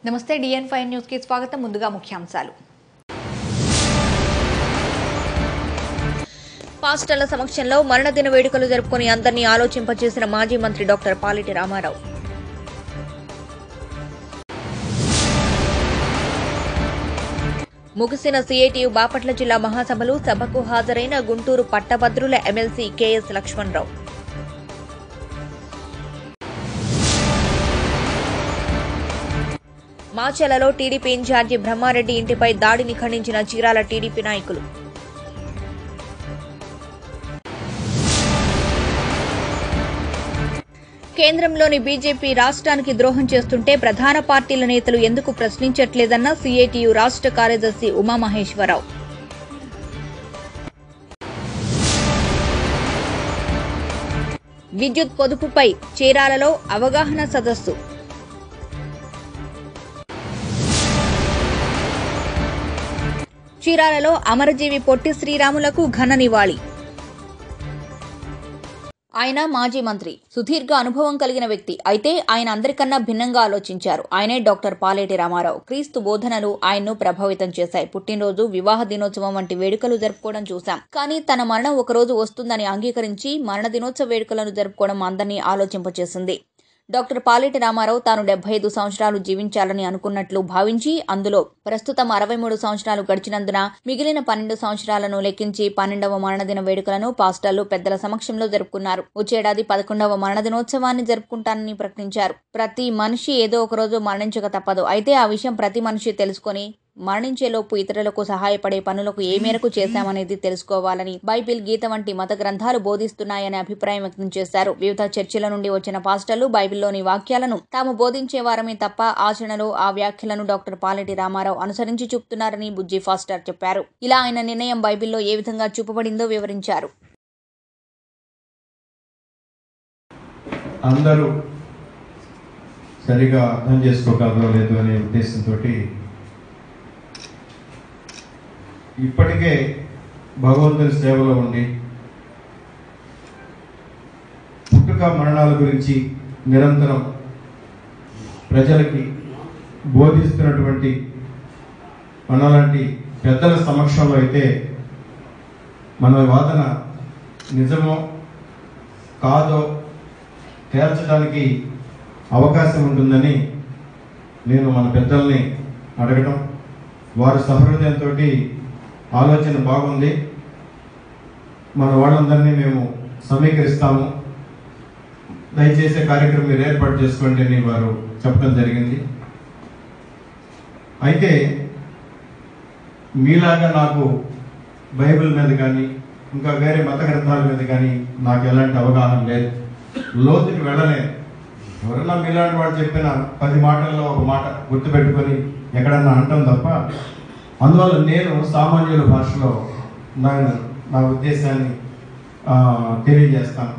నమస్తే డిఎన్ five news కి స్వాగతం ముందుగా ముఖ్యాంశాలు పాస్టర్ల సమక్షంలో మరణదిన వేడుకలు జరుపుకుని అందరినీ ఆలోచింపచేసిన మాజీ మంత్రి డాక్టర్ పాలిటి రామారావు ముగిసిన సిఐటియు బాపట్ల జిల్లా మహాసభలు సభకు హాజరైన గుంటూరు పట్టభద్రుల ఎమ్మెల్సీ కెఎస్ లక్ష్మణరావు మాచలలో టీడీపీ ఇన్ఛార్జి బ్రహ్మారెడ్డి ఇంటిపై దాడిని ఖండించిన చీరాల టీడీపీ నాయకులు కేంద్రంలోని బీజేపీ రాష్ట్రానికి ద్రోహం చేస్తుంటే ప్రధాన పార్టీల నేతలు ఎందుకు ప్రశ్నించట్లేదన్న సీఐటియు రాష్ట్ర కార్యదర్శి ఉమామహేశ్వరరావు విద్యుత్ పొదుపుపై చీరాలలో అవగాహన సదస్సు చీరాలలో అమరజీవి పొట్టి శ్రీరాములకు ఘన నివాళి ఆయన మాజీ మంత్రి సుదీర్ఘ అనుభవం కలిగిన వ్యక్తి అయితే ఆయన అందరికన్నా భిన్నంగా ఆలోచించారు ఆయనే డాక్టర్ పాలేటి రామారావు క్రీస్తు బోధనలు ఆయన్ను ప్రభావితం చేశాయి పుట్టినరోజు వివాహ దినోత్సవం వంటి వేడుకలు జరుపుకోవడం చూశాం కానీ తన మరణం ఒక రోజు వస్తుందని అంగీకరించి మరణ దినోత్సవ వేడుకలను జరుపుకోవడం అందరినీ ఆలోచింపచేసింది డాక్టర్ పాలేటి రామారావు తాను డెబ్బై ఐదు సంవత్సరాలు జీవించాలని అనుకున్నట్లు భావించి అందులో ప్రస్తుతం అరవై మూడు సంవత్సరాలు గడిచినందున మిగిలిన పన్నెండు సంవత్సరాలను లెక్కించి పన్నెండవ మరణదిన వేడుకలను పాస్టర్లు పెద్దల సమక్షంలో జరుపుకున్నారు వచ్చేడాది పదకొండవ మరణదినోత్సవాన్ని జరుపుకుంటానని ప్రకటించారు ప్రతి మనిషి ఏదో ఒక రోజు మరణించక తప్పదు అయితే ఆ విషయం ప్రతి మనిషి తెలుసుకొని మరణించేలోపు ఇతరులకు సహాయపడే పనులకు ఏ మేరకు చేశామనేది తెలుసుకోవాలని బైబిల్ గీత వంటి మత గ్రంథాలు బోధిస్తున్నాయనే అభిప్రాయం వ్యక్తం చేశారు వివిధ చర్చిల నుండి వచ్చిన పాస్టర్లు బైబిల్లోని వాక్యాలను తాము బోధించేవారమే తప్ప ఆచరణలో ఆ వ్యాఖ్యలను డాక్టర్ పాలెటి రామారావు అనుసరించి చూపుతున్నారని బుజ్జి ఫాస్టర్ చెప్పారు ఇలా ఆయన నిర్ణయం బైబిల్లో ఏ విధంగా చూపబడిందో వివరించారు అందరూ సరిగా అర్థం చేసుకోగలరో లేదు అనే ఉద్దేశంతో ఇప్పటికే భగవంతుని సేవలో ఉండి పుట్టుక మరణాల గురించి నిరంతరం ప్రజలకి బోధిస్తున్నటువంటి మనలాంటి పెద్దల సమక్షంలో అయితే మన వాదన నిజమో కాదో తేల్చడానికి అవకాశం ఉంటుందని నేను మన పెద్దల్ని అడగటం వారి సహృదయంతో ఆలోచన బాగుంది మన వాళ్ళందరినీ మేము సమీకరిస్తాము దయచేసి కార్యక్రమం మీరు ఏర్పాటు చేసుకోండి అని వారు చెప్పడం జరిగింది అయితే మీలాగా నాకు బైబిల్ మీద కానీ ఇంకా వేరే మత గ్రంథాల మీద కానీ నాకు ఎలాంటి అవగాహన లేదు లోతుకి వెళ్ళలేదు ఎవరన్నా మీలాంటి వాడు చెప్పిన పది మాటల్లో ఒక మాట గుర్తుపెట్టుకొని ఎక్కడన్నా అంటాం తప్ప అందువల్ల నేను సామాన్యుల భాషలో నా నా ఉద్దేశాన్ని ఆ, తెలియజేస్తాను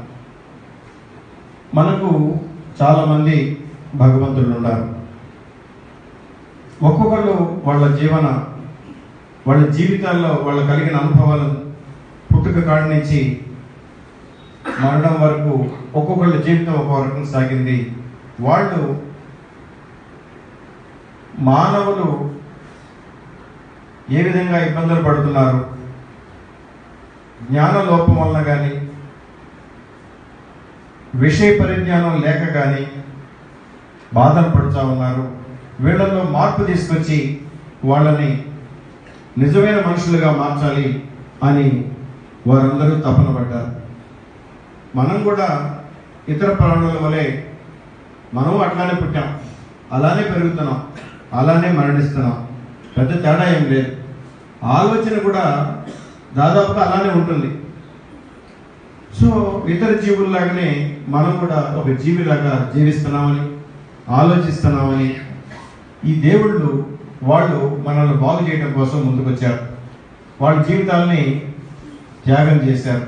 మనకు చాలామంది భగవంతులు ఉన్నారు ఒక్కొక్కళ్ళు వాళ్ళ జీవన వాళ్ళ జీవితాల్లో వాళ్ళ కలిగిన అనుభవాలను పుట్టుక కాడి నుంచి మరణం వరకు ఒక్కొక్కళ్ళ జీవితం ఒక్కో రకం సాగింది వాళ్ళు మానవులు ఏ విధంగా ఇబ్బందులు పడుతున్నారు జ్ఞాన లోపం వలన కానీ విషయ పరిజ్ఞానం లేక కానీ బాధలు పడుతూ ఉన్నారు వీళ్ళల్లో మార్పు తీసుకొచ్చి వాళ్ళని నిజమైన మనుషులుగా మార్చాలి అని వారందరూ తపన పడ్డారు మనం కూడా ఇతర ప్రాణుల వలె మనం అట్లానే పుట్టాం అలానే పెరుగుతున్నాం అలానే మరణిస్తున్నాం పెద్ద తేడా ఏం లేదు ఆలోచన కూడా దాదాపుగా అలానే ఉంటుంది సో ఇతర జీవుల్లాగానే మనం కూడా ఒక జీవిలాగా జీవిస్తున్నామని ఆలోచిస్తున్నామని ఈ దేవుళ్ళు వాళ్ళు మనల్ని బాగు చేయడం కోసం ముందుకొచ్చారు వాళ్ళ జీవితాలని త్యాగం చేశారు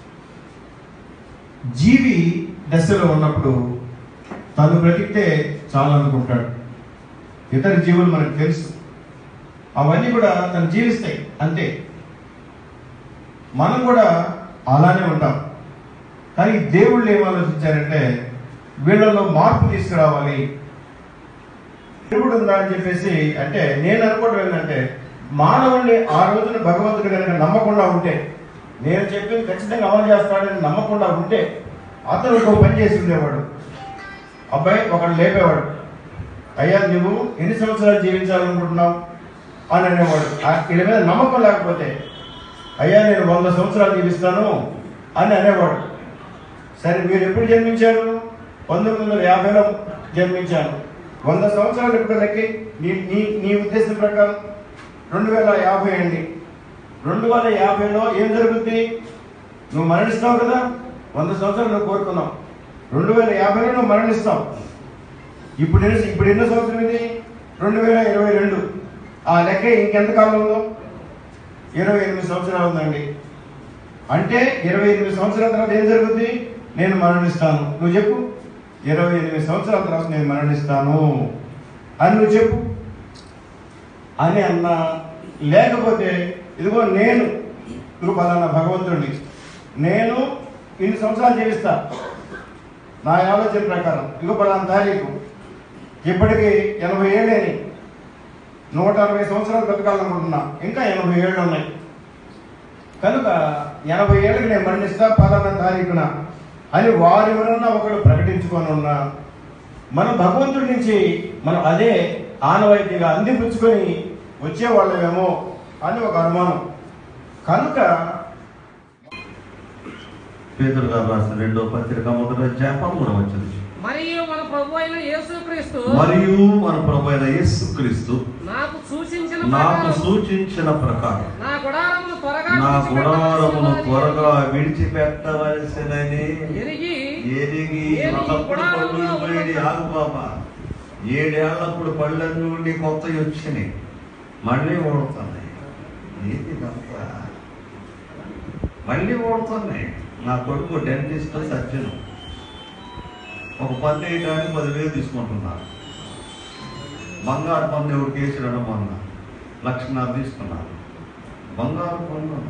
జీవి దశలో ఉన్నప్పుడు తను బ్రతికితే చాలు అనుకుంటాడు ఇతర జీవులు మనకు తెలుసు అవన్నీ కూడా తను జీవిస్తాయి అంతే మనం కూడా అలానే ఉంటాం కానీ దేవుళ్ళు ఏం ఆలోచించారంటే వీళ్ళలో మార్పు తీసుకురావాలి దేవుడు ఉందా అని చెప్పేసి అంటే నేను అనుకోవడం ఏంటంటే మానవుణ్ణి ఆ రోజున భగవంతుడు కనుక నమ్మకుండా ఉంటే నేను చెప్పింది ఖచ్చితంగా అమలు చేస్తాడని నమ్మకుండా ఉంటే అతను ఒక పని చేసి ఉండేవాడు అబ్బాయి ఒకడు లేపేవాడు అయ్యా నువ్వు ఎన్ని సంవత్సరాలు జీవించాలనుకుంటున్నావు అని అనేవాడు ఆ వీళ్ళ మీద నమ్మకం లేకపోతే అయ్యా నేను వంద సంవత్సరాలు జీవిస్తాను అని అనేవాడు సరే మీరు ఎప్పుడు జన్మించారు పంతొమ్మిది వందల యాభైలో జన్మించాను వంద సంవత్సరాలు ఎప్పుడు లెక్కి నీ నీ నీ ఉద్దేశం ప్రకారం రెండు వేల యాభై అండి రెండు వేల యాభైలో ఏం జరుగుద్ది నువ్వు మరణిస్తావు కదా వంద సంవత్సరాలు నువ్వు కోరుకున్నావు రెండు వేల యాభైలో నువ్వు మరణిస్తావు ఇప్పుడు ఎన్ని ఇప్పుడు ఎన్నో సంవత్సరం ఇది రెండు వేల ఇరవై రెండు ఆ లెక్క ఇంకెంత కాలం ఉందో ఇరవై ఎనిమిది సంవత్సరాలు ఉందండి అంటే ఇరవై ఎనిమిది సంవత్సరాల తర్వాత ఏం జరుగుద్ది నేను మరణిస్తాను నువ్వు చెప్పు ఇరవై ఎనిమిది సంవత్సరాల తర్వాత నేను మరణిస్తాను అని నువ్వు చెప్పు అని అన్నా లేకపోతే ఇదిగో నేను ఇదిగో పలానా భగవంతుడిని నేను ఇన్ని సంవత్సరాలు జీవిస్తా నా ఆలోచన ప్రకారం ఇదిగో పలానా తారీఖు ఇప్పటికి ఎనభై ఏళ్ళని నూట అరవై సంవత్సరాలు బ్రతకాలనుకుంటున్నా ఇంకా ఎనభై ఏళ్ళు ఉన్నాయి కనుక ఎనభై ఏళ్ళకి నేను మరణిస్తా పలానా తారీఖున అని వారు ఎవరన్నా ఒకరు ప్రకటించుకొని ఉన్నా మనం భగవంతుడి నుంచి మనం అదే ఆనవాయితీగా అందిపుచ్చుకొని వచ్చేవాళ్ళమేమో అని ఒక అనుమానం కనుక పేదరు గారు రాసిన రెండో పత్రిక మొదటి అధ్యాయం పదమూడవ వచ్చింది మరియు మన ప్రభు అయిన యేసుక్రీస్తు మరియు మన ప్రభు అయిన యేసుక్రీస్తు నాకు సూచించిన నాకు ప్రకారం సూచించిన ప్రకారం నా గుడారమును త్వరగా నా గుడారమును విడిచిపెట్టవలసినదని త్వరగా విడిచిపెట్టవలసినని ఎరిగి ఎరిగి ఏది ఒకప్పుడు గుడారములో పళ్ళు వేడి ఉన్నది? ఆగు బాబా ఏడేళ్లప్పుడు పళ్ళన్నీ ఉండి కొత్తవి వచ్చినాయి మళ్ళీ ఓడుతున్నాయి ఏది ఇదంతా? మళ్ళీ ఓడుతున్నాయి నా కొడుకు డెంటిస్ట్ సర్జను ఒక పన్ను వేయడానికి పదివేలు తీసుకుంటున్నారు బంగారు పన్ను ఎవరు కేసులను మొన్న లక్షన్నర తీసుకున్నారు బంగారు పన్ను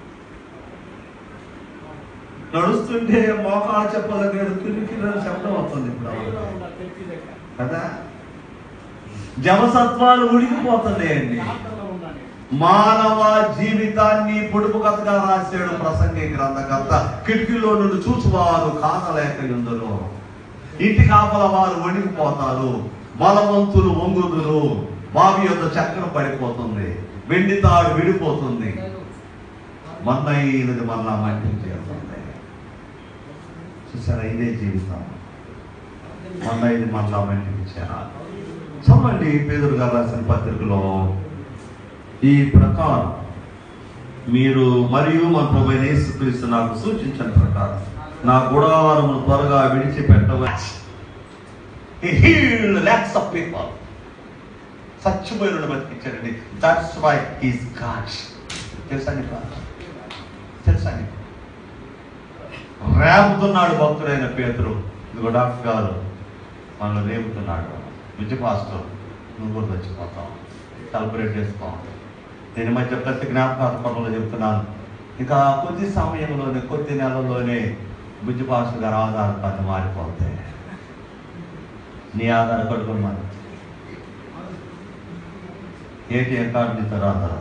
నడుస్తుంటే మోకాళ్ళ చెప్పల దగ్గర కిరికిరని శబ్దం వస్తుంది ఇప్పుడు వాళ్ళకి. కదా జవసత్వాలు ఉడికిపోతున్నాయండి మానవ జీవితాన్ని పొడుపు కథగా రాశాడు ప్రసంగి గ్రంథకర్త కిటికీలో నుండి చూసువారు కానలేక ఎందులో ఇంటి కాపల వారు వణికిపోతారు బలవంతులు వంగుదురు బావి యొక్క చక్రం పడిపోతుంది వెండి తాడు విడిపోతుంది మన్నైనది మళ్ళా మట్టి చేస్తుంది చూసారా ఇదే జీవితం మన్నైది మళ్ళా మట్టికి చేరాలి చదవండి పేదరు గారు రాసిన పత్రికలో ఈ ప్రకారం మీరు మరియు మన ప్రభు అయిన యేసుక్రీస్తు నాకు సూచించిన ప్రకారం నా గుడారము త్వరగా విడిచిపెట్టవచ్చు He healed lakhs of people. సత్యమైన బతికించారండి దట్స్ వై ఈస్ గాడ్ తెలుసా నీకు తెలుసా నీకు రేపుతున్నాడు భక్తుడైన పేతురు ఇదిగో డాక్టర్ గారు మనల్ని రేపుతున్నాడు విద్య పాస్టర్ నువ్వు కూడా చచ్చిపోతావు సెలబ్రేట్ చేసుకో దీని మధ్య ప్రతి జ్ఞాపకాత్మకంలో చెప్తున్నాను ఇంకా కొద్ది సమయంలోనే కొద్ది నెలల్లోనే బుజ్జి పాస్టర్ గారు ఆధార్ కార్డు మారిపోతాయి నీ ఆధార్ కార్డు కూడా మారు ఏటీఎం కార్డు నీతో రాదు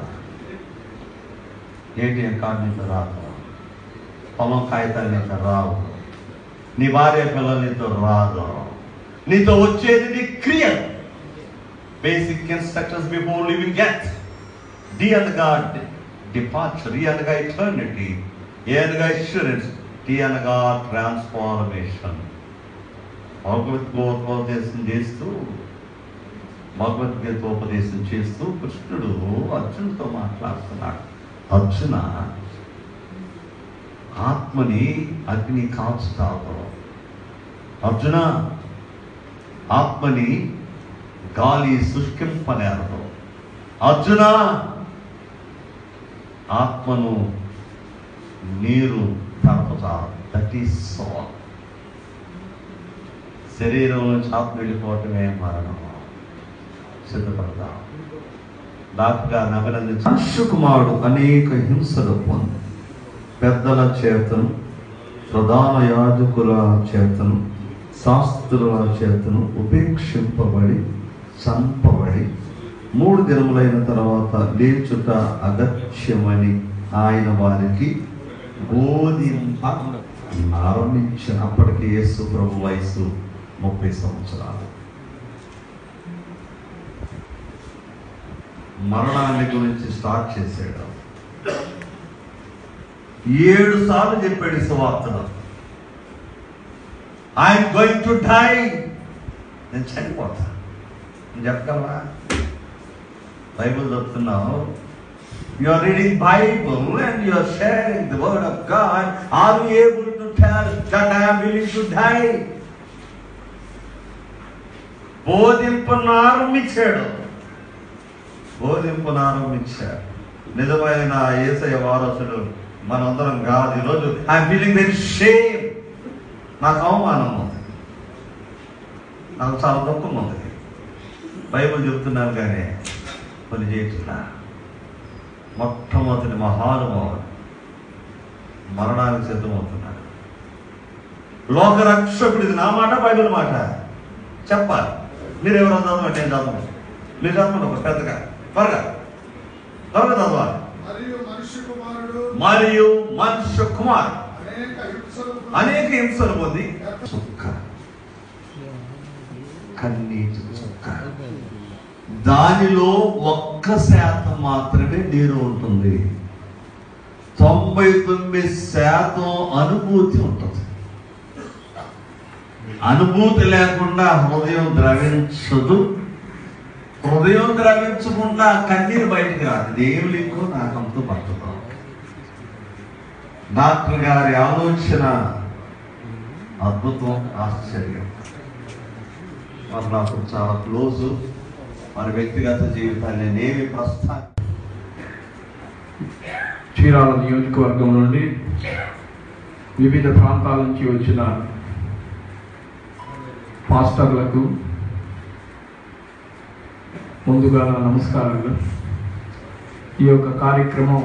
ఏటీఎం కార్డు నీతో రాదు పొలం కాగితాలు నీతో రావు నీ భార్య పిల్లలు నీతో రాదు నీతో వచ్చేది నీ క్రియలు basic instructions before living earth D అనగా డిపార్చర్ ఈ అనగా ఇటర్నిటీ ఏ అనగా ఇన్సూరెన్స్ టీ అనగా ట్రాన్స్ఫార్మేషన్ భగవద్గోపదేశం చేస్తూ భగవద్గీత ఉపదేశం చేస్తూ కృష్ణుడు అర్జునుడితో మాట్లాడుతున్నాడు అర్జున ఆత్మని అగ్ని కాల్చుతావు అర్జున ఆత్మని గాలి శుష్కింపనేరదు అర్జున ఆత్మను నీరు తడపతారు దట్ ఈస్ సోల్ శరీరం నుంచి ఆత్మ వెళ్ళిపోవటమే మరణం సిద్ధపడతాం డాక్టర్ గారిని అభినందించి కుమారుడు అనేక హింసలు పొంది పెద్దల చేతను ప్రధాన యాజకుల చేతను శాస్త్రుల చేతను ఉపేక్షింపబడి చంపబడి మూడు దినములైన తర్వాత లేచుట అగత్యమని ఆయన వారికి బోధింప ఆరంభించినప్పటికీ యేసు ప్రభు వయసు ముప్పై సంవత్సరాలు మరణాన్ని గురించి స్టార్ట్ చేశాడు ఏడు సార్లు చెప్పాడు ఈ సువార్తను ఐఎమ్ గోయింగ్ టు డై నేను చనిపోతా నేను చెప్పగలవా బైబుల్ చెప్తున్నావు you are reading Bible and you are sharing the word of God are you able to tell that I am willing to die బోధింపును ఆరంభించాడు బోధింపును ఆరంభించాడు నిజమైన ఏసయ వారసుడు మనందరం కాదు ఈరోజు ఐ ఫీలింగ్ వెరీ షేమ్ నాకు అవమానం ఉంది నాకు చాలా దుఃఖం ఉంది బైబిల్ చెప్తున్నాను కానీ కొన్ని చేయట్లా మొట్టమొదటి మహానుభావుడు మరణానికి సిద్ధమవుతున్నాడు లోకరక్షకుడు ఇది నా మాట బైబిల్ మాట చెప్పాలి మీరు ఎవరు చదవండి నేను చదవను మీరు చదవండి ఒక పెద్దగా త్వరగా త్వరగా చదవాలి మరియు మనుష్య కుమారుడు మరియు మనుష్య కుమార్ అనేక హింసలు అనేక హింసలు పొంది చుక్క కన్నీటి చుక్క దానిలో ఒక్క శాతం మాత్రమే నీరు ఉంటుంది తొంభై తొమ్మిది శాతం అనుభూతి ఉంటుంది అనుభూతి లేకుండా హృదయం ద్రవించదు హృదయం ద్రవించకుండా కన్నీరు బయటికి రాదు దేవుని లింకు నాకు అంత పడుతుంది డాక్టర్ గారి ఆలోచన అద్భుతం ఆశ్చర్యం మరి నాకు చాలా క్లోజు మన వ్యక్తిగత జీవితాన్ని నేనేమి ప్రస్థానం చీరాల నియోజకవర్గం నుండి వివిధ ప్రాంతాల నుంచి వచ్చిన పాస్టర్లకు ముందుగా నా నమస్కారాలు ఈ యొక్క కార్యక్రమం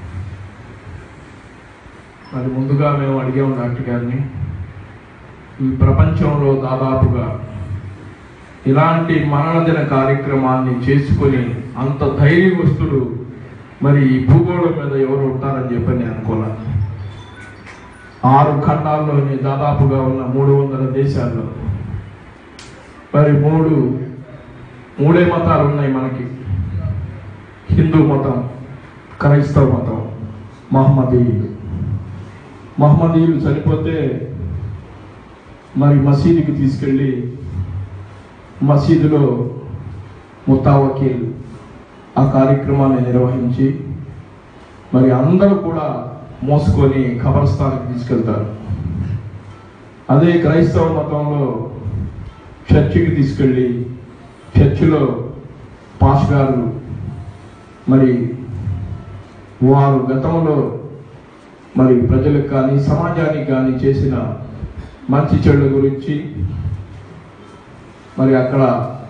మరి ముందుగా మేము అడిగాము డాక్టర్ గారిని ఈ ప్రపంచంలో దాదాపుగా ఇలాంటి మరణదిన కార్యక్రమాన్ని చేసుకొని అంత ధైర్యవస్తుడు మరి ఈ భూగోళం మీద ఎవరు ఉంటారని చెప్పి నేను అనుకోలే ఆరు ఖండాల్లోని దాదాపుగా ఉన్న మూడు వందల దేశాల్లో మరి మూడు మూడే మతాలు ఉన్నాయి మనకి హిందూ మతం క్రైస్తవ మతం మహమ్మదీయులు మహమ్మదీయులు చనిపోతే మరి మసీదుకి తీసుకెళ్ళి మసీదులో ముతావకీల్ ఆ కార్యక్రమాన్ని నిర్వహించి మరి అందరూ కూడా మోసుకొని ఖబరస్థానికి తీసుకెళ్తారు అదే క్రైస్తవ మతంలో చర్చికి తీసుకెళ్ళి చర్చిలో పాస్ గారు మరి వారు గతంలో మరి ప్రజలకు కానీ సమాజానికి కానీ చేసిన మంచి చెడుల గురించి మరి అక్కడ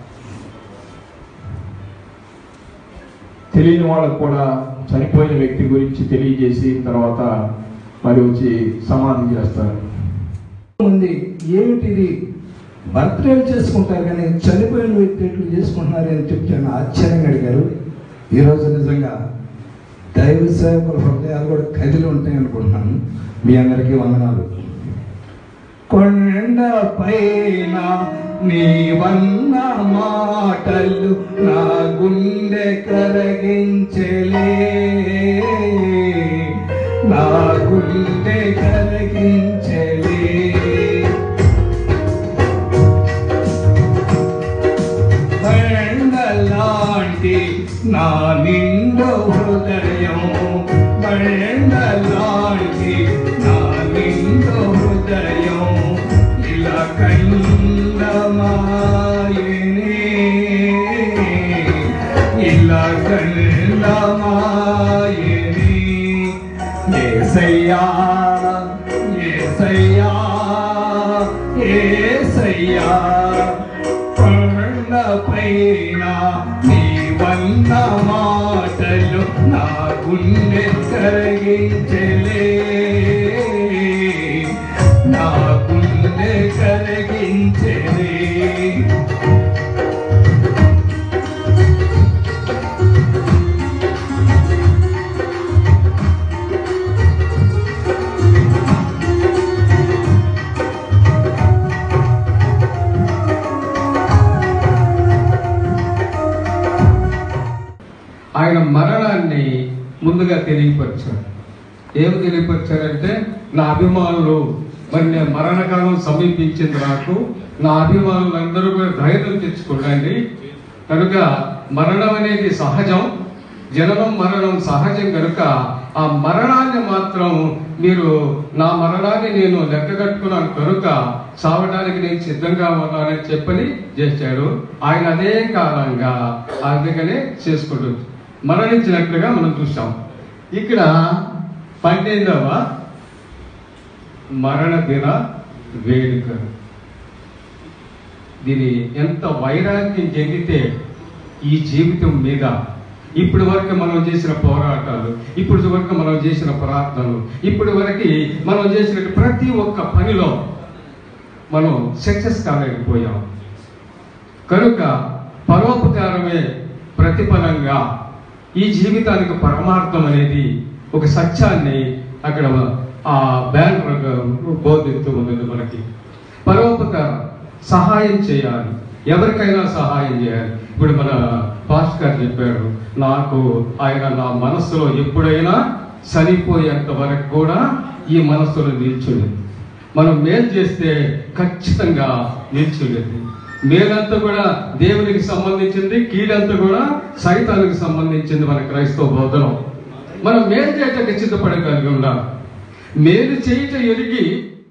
తెలియని వాళ్ళకు కూడా చనిపోయిన వ్యక్తి గురించి తెలియజేసి తర్వాత మరి వచ్చి సమాధి చేస్తారు ఉంది ఏమిటిది బర్త్డేలు చేసుకుంటారు కానీ చనిపోయిన వ్యక్తి ఎట్లు చేసుకుంటున్నారు అని చెప్తాను ఆశ్చర్యంగా అడిగారు ఈరోజు నిజంగా దైవ సేవకుల హృదయాలు కూడా కదిలి ఉంటాయి అనుకుంటున్నాను మీ అందరికీ వందనాలు కొండ పైన నీ వన్న మాటలు నా గుండె కరగించలే నా గుండె కరగించలే బండలాంటి నా నిండు హృదయం బండలాంటి నా నిండు హృదయం ఇలా కందమాయనే ఇలా కందమాయనే ఏసయ్యా ఏసయ్యా ఏసయ్యా పైన నీ వన్న మాటలు నా గుండె కరగించలే నా గుండె కరగించలే ఆయన మరణాన్ని ముందుగా తెలియపరిచారు ఏమి తెలియపరిచారంటే నా అభిమానులు మరి నేను మరణకాలం సమీపించింది నాకు నా అభిమానులందరూ కూడా ధైర్యం తెచ్చుకోండి కనుక మరణం అనేది సహజం జననం మరణం సహజం కనుక ఆ మరణాన్ని మాత్రం మీరు నా మరణాన్ని నేను లెక్క కట్టుకున్నాను కనుక చావడానికి నేను సిద్ధంగా ఉన్నానని చెప్పని చేశాడు ఆయన అదే కాలంగా అందుకనే చేసుకుంటూ మరణించినట్లుగా మనం చూసాం ఇక్కడ పన్నెండవ మరణ దిన వేడుక దీని ఎంత వైరాగ్యం చెందితే ఈ జీవితం మీద ఇప్పటి వరకు మనం చేసిన పోరాటాలు ఇప్పటి వరకు మనం చేసిన ప్రార్థనలు ఇప్పటి వరకు మనం చేసిన ప్రతి ఒక్క పనిలో మనం సక్సెస్ కాలేకపోయాం కనుక పరోపకారమే ప్రతిఫలంగా ఈ జీవితానికి పరమార్థం అనేది ఒక సత్యాన్ని అక్కడ ఆ బ్యానర్ బోధిస్తూ ఉన్నది మనకి పరోపకారం సహాయం చేయాలి ఎవరికైనా సహాయం చేయాలి ఇప్పుడు మన పాస్ట్ గారు చెప్పారు నాకు ఆయన నా మనస్సులో ఎప్పుడైనా చనిపోయేంత వరకు కూడా ఈ మనస్సులో నిల్చుంది మనం మేలు చేస్తే ఖచ్చితంగా నిల్చుండేది మేలంతా కూడా దేవునికి సంబంధించింది కీడంతా కూడా సైతానికి సంబంధించింది మన క్రైస్తవ బోధనం మనం మేలు చేయటం సిద్ధపడే కలిగి ఉండాలి మేలు చేయట ఎరిగి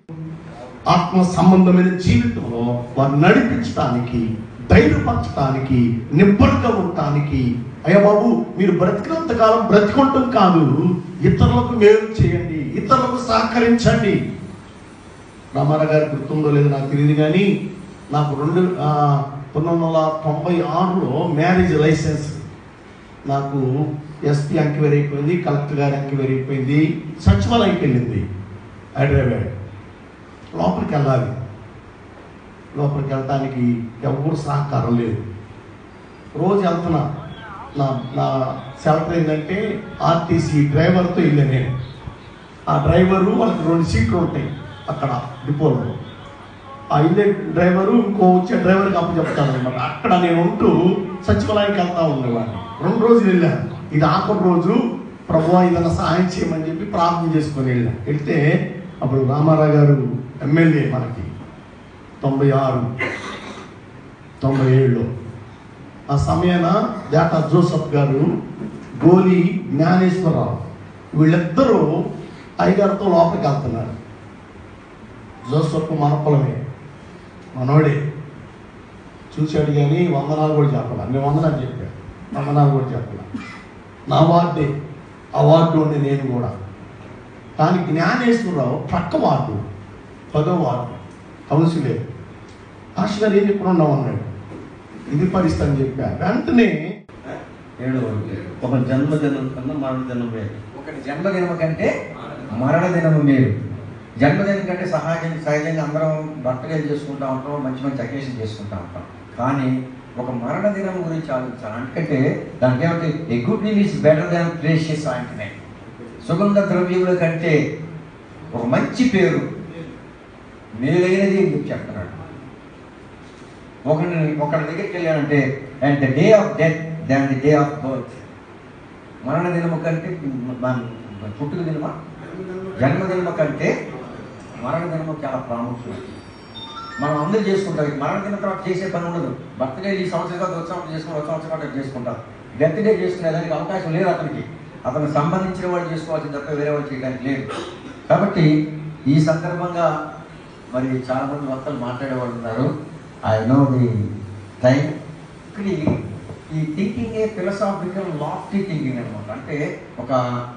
ఆత్మ సంబంధమైన జీవితంలో వారు నడిపించడానికి ధైర్యపరచడానికి నిబ్బరంగా ఉండటానికి అయ్యా బాబు మీరు బ్రతికినంత కాలం బ్రతికొంటం కాదు ఇతరులకు మేలు చేయండి ఇతరులకు సహకరించండి రామారావు గారి గుర్తుందో లేదో నాకు తెలియదు కానీ నాకు రెండు ఆ, పంతొమ్మిది వందల తొంభై ఆరులో మ్యారేజ్ లైసెన్స్ నాకు ఎస్పీ ఎంక్వైరీ అయిపోయింది కలెక్టర్ గారి ఎంక్వైరీ అయిపోయింది సచివాలయంకి వెళ్ళింది హైదరాబాద్ లోపలికి వెళ్ళాలి లోపలికి వెళ్ళటానికి ఎవరు సహకారం లేదు రోజు వెళ్తున్నా నా నా సెలటర్ ఏంటంటే ఆర్టీసీ డ్రైవర్తో వెళ్ళా నేను ఆ డ్రైవరు వాళ్ళకి రెండు సీట్లు ఉంటాయి అక్కడ డిపోలో ఆ ఇల్లే డ్రైవరు ఇంకో వచ్చే డ్రైవర్కి అప్పు చెప్తాను అనమాట అక్కడ నేను ఉంటూ సచివాలయానికి వెళ్తా ఉండేవాడిని రెండు రోజులు వెళ్ళాను ఇది ఆఖరి రోజు ప్రభు ఏదైనా సహాయం చేయమని చెప్పి ప్రార్థన చేసుకొని వెళ్ళాను వెళ్తే అప్పుడు రామారావు గారు ఎమ్మెల్యే మనకి తొంభై ఆరు తొంభై ఏడులో ఆ సమయాన జాటా జోసఫ్ గారు గోలి జ్ఞానేశ్వరరావు వీళ్ళిద్దరూ అయ్యగారితో లోపలికి వెళ్తున్నారు జోసఫ్ మన పొలమే మనోడే చూశాడు కానీ వందనాలు కూడా చెప్పాల నేను వందనాలు చెప్పాను వందనాలు కూడా చెప్పాల నా వార్డే ఆ వార్డు ఉండి నేను కూడా కానీ జ్ఞానేశ్వరరావు ప్రక్క వార్డు పదో వార్డు కౌన్సిలర్ ఆశ గారు ఏం చెప్పి ఉన్నావు అన్నాడు ఇది పరిస్థితి అని చెప్పారు వెంటనే ఏడు ఒక జన్మదినం కన్నా మరణ దినం వేరు ఒకటి జన్మదినము కంటే మరణ దినము మేలు జన్మదినం కంటే సహజంగా సహజంగా అందరం బర్త్డే చేసుకుంటా ఉంటాం మంచి మంచి అకేషన్ చేసుకుంటా ఉంటాం కానీ ఒక మరణ దినం గురించి ఆలోచించాలి ఎందుకంటే దానికి ఏమంటే a good name is better than precious అంటే సుగంధ ద్రవ్యముల కంటే ఒక మంచి పేరు మేలైనది అని చెప్పి చెప్తున్నాడు ఒకరిని ఒకరి దగ్గరికి వెళ్ళానంటే and the day of death than the day of birth మరణ దినము కంటే మన పుట్టుక దినమా జన్మదినము కంటే మరణ దినము చాలా ప్రాముఖ్యం మనం అందరూ చేసుకుంటాం ఈ మరణ దినం తర్వాత చేసే పని ఉండదు బర్త్డే ఈ సంవత్సరం కాదు వచ్చే సంవత్సరం చేసుకుని వచ్చే సంవత్సరం కాదు చేసుకుంటాం డెత్ డే చేసుకునే దానికి అవకాశం లేదు అతనికి అతనికి సంబంధించిన వాళ్ళు చేసుకోవాల్సింది తప్ప వేరే వాళ్ళు చేయడానికి లేదు కాబట్టి ఈ సందర్భంగా మరి చాలా మంది వక్తలు మాట్లాడేవాళ్ళు ఉన్నారు ఐ నో ది టైం ఇక్కడ ఈ- ఈ thinking a philosophical lofty thinking అనమాట అంటే ఒక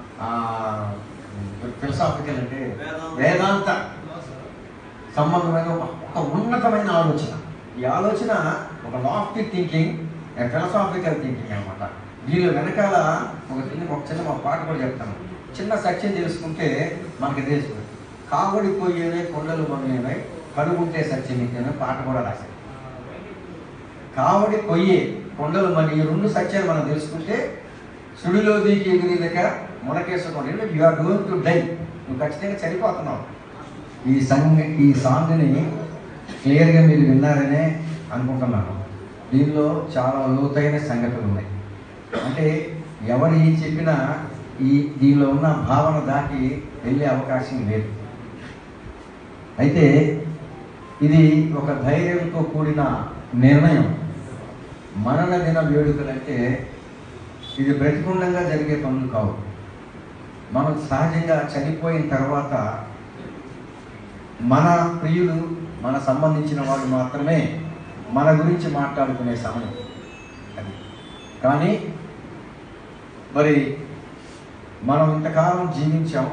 ఫిలసాఫికల్ అంటే వేదాంత సంబంధమైన ఒక ఒక ఉన్నతమైన ఆలోచన ఈ ఆలోచన ఒక లాఫ్టీ థింకింగ్ ఫిలసాఫికల్ థింకింగ్ అనమాట దీని వెనకాల ఒక చిన్న ఒక చిన్న ఒక పాట కూడా చెప్తాను చిన్న సత్యం తెలుసుకుంటే మనకి తెలుసు కావడి పోయేనే కొండలు మొదలైనవి కడుగుంటే సత్యం ఇదేనే పాట కూడా రాశారు కావడి కొయ్యే కొండలు మన ఈ రెండు సత్యాలు మనం తెలుసుకుంటే సుడిలో దిగి ఎగిరిదక మునకేసుకోండి you are going to die నువ్వు ఖచ్చితంగా చనిపోతున్నావు ఈ సంగ్ ఈ సాంగ్ని క్లియర్గా మీరు విన్నారనే అనుకుంటున్నాను దీనిలో చాలా లోతైన సంగతులు ఉన్నాయి అంటే ఎవరు ఏం చెప్పినా ఈ దీనిలో ఉన్న భావన దాటి వెళ్ళే అవకాశం లేదు అయితే ఇది ఒక ధైర్యంతో కూడిన నిర్ణయం మరణ దిన వేడుకలంటే ఇది బ్రతికుండంగా జరిగే పనులు కావు మనం సహజంగా చనిపోయిన తర్వాత మన ప్రియులు మన సంబంధించిన వాళ్ళు మాత్రమే మన గురించి మాట్లాడుకునే సమయం అది కానీ మరి మనం ఇంతకాలం జీవించాం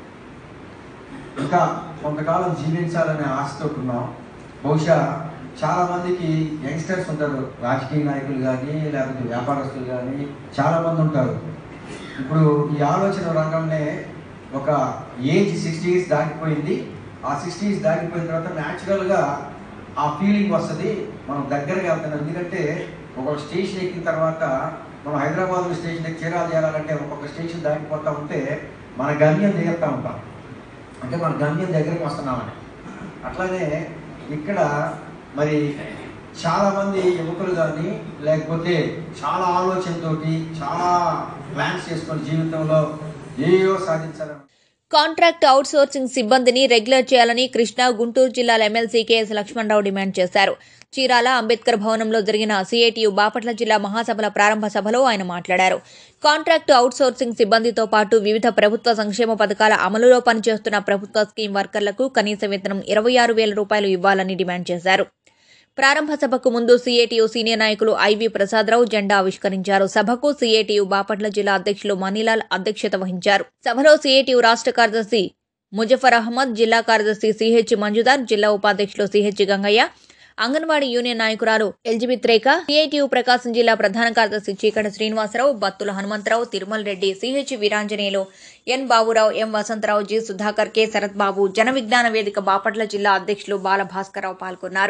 ఇంకా కొంతకాలం జీవించాలనే ఆశతో ఉన్నాం బహుశా చాలా మందికి యంగ్స్టర్స్ ఉంటారు రాజకీయ నాయకులు కానీ లేకపోతే వ్యాపారస్తులు కానీ చాలా మంది ఉంటారు ఇప్పుడు ఈ ఆలోచన రంగంలో ఒక ఏజ్ సిక్స్టీ ఇయర్స్ దాటిపోయింది ఆ సిక్స్టీ ఇయర్స్ దాటిపోయిన తర్వాత న్యాచురల్గా ఆ ఫీలింగ్ వస్తుంది మనం దగ్గరగా వెళ్తున్నాం ఎందుకంటే ఒక స్టేషన్ ఎక్కిన తర్వాత మనం హైదరాబాద్ స్టేషన్ ఎక్కి చీరాలు చేరాలంటే ఒక్కొక్క స్టేషన్ దాటిపోతూ ఉంటే మన గమ్యం దిగుతూ ఉంటాం అంటే మన గమ్యం దగ్గరికి వస్తున్నామని అట్లానే ఇక్కడ మరి చాలా మంది యువకులు కానీ లేకపోతే చాలా ఆలోచనతోటి చాలా ప్లాన్స్ చేసుకొని జీవితంలో ఏయో సాధించాలని కాంట్రాక్ట్ అవుట్ సోర్సింగ్ సిబ్బందిని రెగ్యులర్ చేయాలని కృష్ణా గుంటూరు జిల్లాల ఎమ్మెల్సీ కేఎస్ లక్ష్మణరావు డిమాండ్ చేశారు చీరాల అంబేద్కర్ భవనంలో జరిగిన సిఐటియు బాపట్ల జిల్లా మహాసభల ప్రారంభ సభలో ఆయన మాట్లాడారు కాంట్రాక్ట్ అవుట్ సోర్సింగ్ సిబ్బందితో పాటు వివిధ ప్రభుత్వ సంక్షేమ పథకాల అమలులో పనిచేస్తున్న ప్రభుత్వ స్కీమ్ వర్కర్లకు కనీస వేతనం ఇరవై ఆరు వేల రూపాయలు ఇవ్వాలని డిమాండ్ చేశారు ప్రారంభ సభకు ముందు సీఏటీయూ సీనియర్ నాయకులు ఐవి ప్రసాదరావు జెండా ఆవిష్కరించారు సభకు సీఏటీయూ బాపట్ల జిల్లా అధ్యక్షులు మణిలాల్ అధ్యక్షత వహించారు సభలో సీఏటీయూ రాష్ట్ర కార్యదర్శి ముజఫర్ అహ్మద్ జిల్లా కార్యదర్శి సిహెచ్ మంజుదార్ జిల్లా ఉపాధ్యక్షులు సిహెచ్ గంగయ్య అంగన్వాడీ యూనియన్ నాయకురాలు ఎల్జిబిత్ రేఖ సిఐటియు ప్రకాశం జిల్లా ప్రధాన కార్యదర్శి Cheekati Srinivasarao Battula Hanumantharao Tirumala Reddy CH Veeranjaneyulu N Baburao M Vasantharao G Sudhakar K Sarath Babu Jana Vignana వేదిక బాపట్ల జిల్లా అధ్యక్షులు బాల భాస్కరరావు పాల్గొన్నారు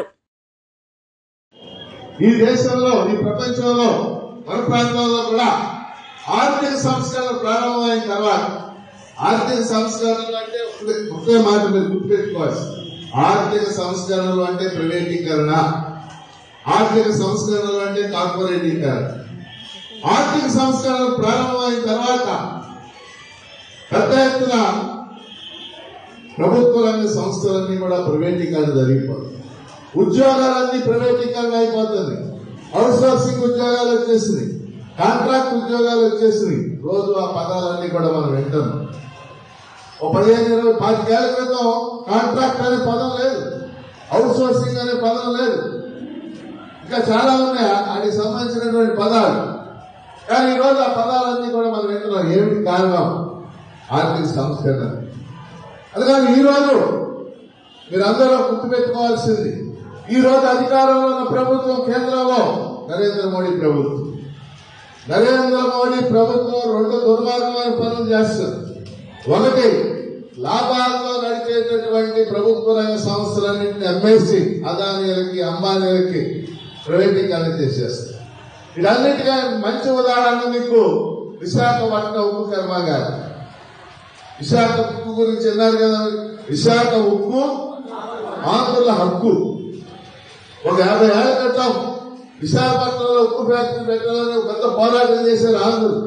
ఈ దేశంలో ఈ ప్రపంచంలో మన ప్రాంతంలో కూడా ఆర్థిక సంస్కరణ ప్రారంభమైన తర్వాత ఆర్థిక సంస్కరణలు అంటే ఒకటే- ఒకే మాట మీరు గుర్తుపెట్టుకోవాలి ఆర్థిక సంస్కరణలు అంటే ప్రైవేటీకరణ ఆర్థిక సంస్కరణలు అంటే కార్పొరేటీకరణ ఆర్థిక సంస్కరణలు ప్రారంభమైన తర్వాత పెద్ద ఎత్తున ప్రభుత్వ రంగ సంస్థలన్నీ కూడా ప్రైవేటీకరణ జరిగిపోతుంది ఉద్యోగాలన్నీ ప్రైవేటీకరణ అయిపోతుంది అవుట్ సోర్సింగ్ ఉద్యోగాలు వచ్చేసింది కాంట్రాక్ట్ ఉద్యోగాలు వచ్చేసింది రోజు ఆ పదాలన్నీ కూడా మనం వింటున్నాం ఒక పదిహేను ఇరవై పాతికేళ్ల క్రితం కాంట్రాక్ట్ అనే పదం లేదు అవుట్ సోర్సింగ్ అనే పదం లేదు ఇంకా చాలా ఉన్నాయి వాటికి సంబంధించినటువంటి పదాలు కానీ ఈరోజు ఆ పదాలన్నీ కూడా మనం వింటున్నాం ఏమిటి కారణం ఆర్థిక సంస్కరణ అందుకని ఈరోజు మీరందరూ గుర్తుపెట్టుకోవాల్సింది ఈ రోజు అధికారంలో ఉన్న ప్రభుత్వం కేంద్రంలో నరేంద్ర మోడీ ప్రభుత్వం నరేంద్ర మోడీ ప్రభుత్వం రెండు దుర్మార్గమైన పనులు చేస్తుంది ఒకటి లాభాలతో నడిచేటటువంటి ప్రభుత్వ రంగ సంస్థలన్నింటినీ అమ్మేసి అదానీలకి అంబానీలకి ప్రైవేటీకరణ చేసేస్తారు వీటన్నిటిగా మంచి ఉదాహరణ మీకు విశాఖపట్నం ఉక్కు కర్మాగారం విశాఖ ఉక్కు గురించి విన్నారు కదా విశాఖ ఉక్కు ఆంధ్రుల హక్కు ఒక యాభై ఏళ్ళ క్రితం విశాఖపట్నంలో ఉక్కు ఫ్యాక్టరీ పెట్టాలని ఒక పెద్ద పోరాటం చేశారు ఆంధ్రులు